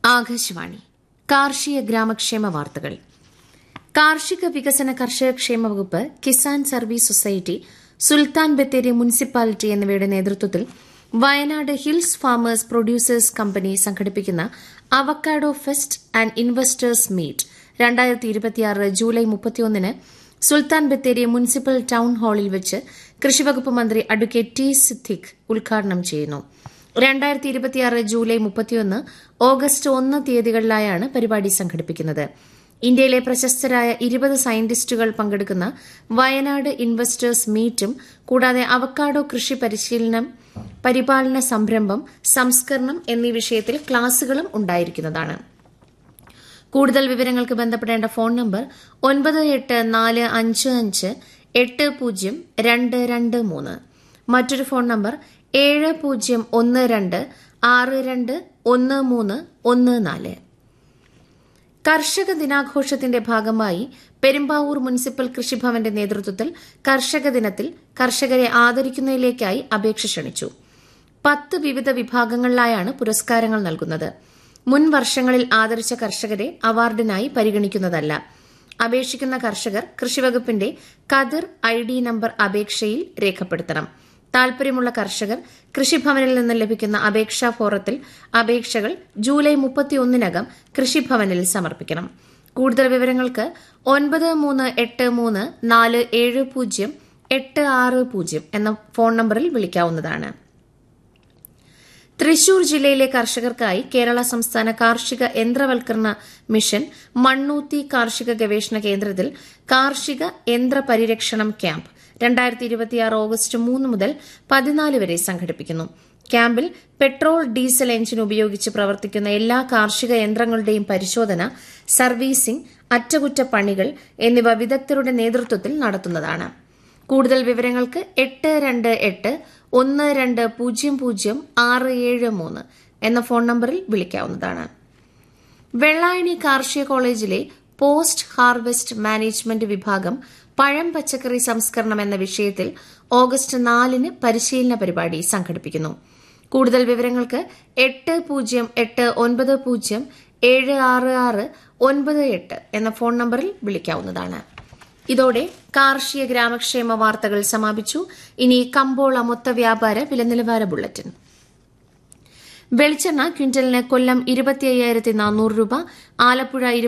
ആകാശവാണി കാർഷിക ഗ്രാമക്ഷേമ വാർത്തകൾ കാർഷിക വികസന കർഷക ക്ഷേമ വകുപ്പ് Kisan service society Sultan Bathery municipality എന്നിവയുടെ നേതൃത്വത്തിൽ Wayanad hills farmers producers company സംഘടിപ്പിക്കുന്ന avocado fest and investors meet രണ്ടായിരത്തി ഇരുപത്തിയാറ് ജൂലൈ മുപ്പത്തിയൊന്നിന് സുൽത്താൻ ബത്തേരി മുനിസിപ്പൽ ടൌൺ ഹാളിൽ വെച്ച് കൃഷിവകുപ്പ് മന്ത്രി അഡ്വക്കേറ്റ് ടി സിദ്ദിഖ് ഉദ്ഘാടനം ചെയ്യുന്നു രണ്ടായിരത്തി ഇരുപത്തിയാറ് ജൂലൈ മുപ്പത്തിയൊന്ന് ഓഗസ്റ്റ് ഒന്ന് തീയതികളിലായാണ് പരിപാടി സംഘടിപ്പിക്കുന്നത് ഇന്ത്യയിലെ പ്രശസ്തരായ ഇരുപത് സയന്റിസ്റ്റുകൾ പങ്കെടുക്കുന്ന വയനാട് ഇൻവെസ്റ്റേഴ്സ് മീറ്റും കൂടാതെ അവക്കാഡോ കൃഷി പരിശീലനം പരിപാലന സംരംഭം സംസ്കരണം എന്നീ വിഷയത്തിൽ ക്ലാസുകളും ഉണ്ടായിരിക്കുന്നതാണ് കൂടുതൽ വിവരങ്ങൾക്ക് ബന്ധപ്പെടേണ്ട ഫോൺ നമ്പർ ഒൻപത് എട്ട് നാല് അഞ്ച് അഞ്ച് എട്ട് പൂജ്യം രണ്ട് രണ്ട് മൂന്ന് മറ്റൊരു ഫോൺ നമ്പർ ഏഴ് പൂജ്യം ഒന്ന് രണ്ട് ആറ് രണ്ട് ഒന്ന് മൂന്ന് ഒന്ന് നാല് കർഷക ദിനാഘോഷത്തിന്റെ ഭാഗമായി പെരുമ്പാവൂർ മുനിസിപ്പൽ കൃഷിഭവന്റെ നേതൃത്വത്തിൽ കർഷക ദിനത്തിൽ കർഷകരെ ആദരിക്കുന്നതിലേക്കായി അപേക്ഷ ക്ഷണിച്ചു പത്ത് വിവിധ വിഭാഗങ്ങളിലായാണ് പുരസ്കാരങ്ങൾ നൽകുന്നത് മുൻ വർഷങ്ങളിൽ ആദരിച്ച കർഷകരെ അവാർഡിനായി പരിഗണിക്കുന്നതല്ല അപേക്ഷിക്കുന്ന കർഷകർ കൃഷിവകുപ്പിന്റെ കതിർ ഐ ഡി നമ്പർ അപേക്ഷയിൽ രേഖപ്പെടുത്തണം താൽപര്യമുള്ള കർഷകർ കൃഷിഭവനിൽ നിന്ന് ലഭിക്കുന്ന അപേക്ഷാ ഫോറത്തിൽ അപേക്ഷകൾ ജൂലൈ മുപ്പത്തിയൊന്നിനകം കൃഷിഭവനിൽ സമർപ്പിക്കണം കൂടുതൽ വിവരങ്ങൾക്ക് ഒൻപത് മൂന്ന് എട്ട് മൂന്ന് നാല് ഏഴ് പൂജ്യം എട്ട് ആറ് പൂജ്യം എന്ന ഫോൺ നമ്പറിൽ വിളിക്കാവുന്നതാണ് തൃശൂർ ജില്ലയിലെ കർഷകർക്കായി കേരള സംസ്ഥാന കാർഷിക യന്ത്രവൽക്കരണ മിഷൻ മണ്ണൂത്തി കാർഷിക ഗവേഷണ കേന്ദ്രത്തിൽ കാർഷിക യന്ത്ര പരിരക്ഷണം ക്യാമ്പ് രണ്ടായിരത്തി ഇരുപത്തിയാറ് ഓഗസ്റ്റ് മൂന്ന് മുതൽ പതിനാല് വരെ സംഘടിപ്പിക്കുന്നു ക്യാമ്പിൽ പെട്രോൾ ഡീസൽ എഞ്ചിൻ ഉപയോഗിച്ച് പ്രവർത്തിക്കുന്ന എല്ലാ കാർഷിക യന്ത്രങ്ങളുടെയും പരിശോധന സർവീസിംഗ് അറ്റകുറ്റപ്പണികൾ എന്നിവ വിദഗ്ധരുടെ നേതൃത്വത്തിൽ നടത്തുന്നതാണ് കൂടുതൽ വിവരങ്ങൾക്ക് എട്ട് രണ്ട് എട്ട് ഒന്ന് രണ്ട് പൂജ്യം പൂജ്യം ആറ് ഏഴ് മൂന്ന് എന്ന ഫോൺ നമ്പറിൽ വിളിക്കാവുന്നതാണ് വെള്ളായണി കാർഷിക കോളേജിലെ പോസ്റ്റ് ഹാർവെസ്റ്റ് മാനേജ്മെന്റ് വിഭാഗം പഴം പച്ചക്കറി സംസ്കരണം എന്ന വിഷയത്തിൽ ഓഗസ്റ്റ് നാലിന് പരിശീലന പരിപാടി സംഘടിപ്പിക്കുന്നു കൂടുതൽ വിവരങ്ങൾക്ക് എട്ട് പൂജ്യം എട്ട് ഒൻപത് പൂജ്യം ഏഴ് ആറ് ആറ് ഒൻപത് എട്ട് എന്ന ഫോൺ നമ്പറിൽ വിളിക്കാവുന്നതാണ് ഇതോടെ കാർഷിക ഗ്രാമക്ഷേമ വാർത്തകൾ സമാപിച്ചു ഇനി കമ്പോള മൊത്ത വ്യാപാര വില നിലവാര ബുള്ളറ്റിൻ വെളിച്ചെണ്ണ ക്വിന്റലിന് കൊല്ലം ഇരുപത്തി അയ്യായിരത്തി നാനൂറ് രൂപ ആലപ്പുഴ